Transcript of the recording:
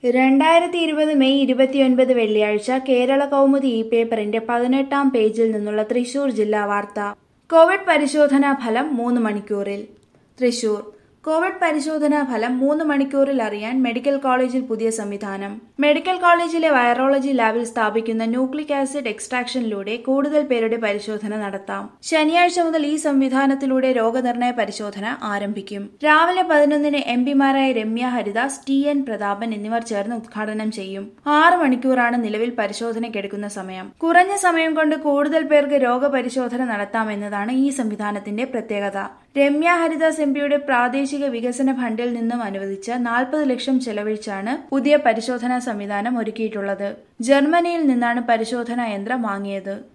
രണ്ടായിരത്തി ഇരുപത് മെയ് ഇരുപത്തിയൊൻപത് വെള്ളിയാഴ്ച കേരള കൗമുദി ഈ പേപ്പറിന്റെ പതിനെട്ടാം പേജിൽ നിന്നുള്ള തൃശൂർ ജില്ലാ വാർത്ത കോവിഡ് പരിശോധനാ ഫലം മൂന്ന് മണിക്കൂറിൽ തൃശൂർ കോവിഡ് പരിശോധനാ ഫലം മൂന്ന് മണിക്കൂറിൽ അറിയാൻ മെഡിക്കൽ കോളേജിൽ പുതിയ സംവിധാനം മെഡിക്കൽ കോളേജിലെ വൈറോളജി ലാബിൽ സ്ഥാപിക്കുന്ന ന്യൂക്ലിക് ആസിഡ് എക്സ്ട്രാക്ഷനിലൂടെ കൂടുതൽ പേരുടെ പരിശോധന നടത്താം ശനിയാഴ്ച മുതൽ ഈ സംവിധാനത്തിലൂടെ രോഗനിർണയ പരിശോധന ആരംഭിക്കും രാവിലെ പതിനൊന്നിന് എം പിമാരായ രമ്യ ഹരിദാസ് ടി എൻ പ്രതാപൻ എന്നിവർ ചേർന്ന് ഉദ്ഘാടനം ചെയ്യും ആറ് മണിക്കൂറാണ് നിലവിൽ പരിശോധനയ്ക്കെടുക്കുന്ന സമയം കുറഞ്ഞ സമയം കൊണ്ട് കൂടുതൽ പേർക്ക് രോഗപരിശോധന നടത്താമെന്നതാണ് ഈ സംവിധാനത്തിന്റെ പ്രത്യേകത രമ്യ ഹരിദാസ് എം പിയുടെ പ്രാദേശിക വികസന ഫണ്ടിൽ നിന്നും അനുവദിച്ച നാൽപ്പത് ലക്ഷം ചെലവഴിച്ചാണ് പുതിയ പരിശോധനാ സംവിധാനം ഒരുക്കിയിട്ടുള്ളത് ജർമ്മനിയിൽ നിന്നാണ് പരിശോധനാ യന്ത്രം വാങ്ങിയത്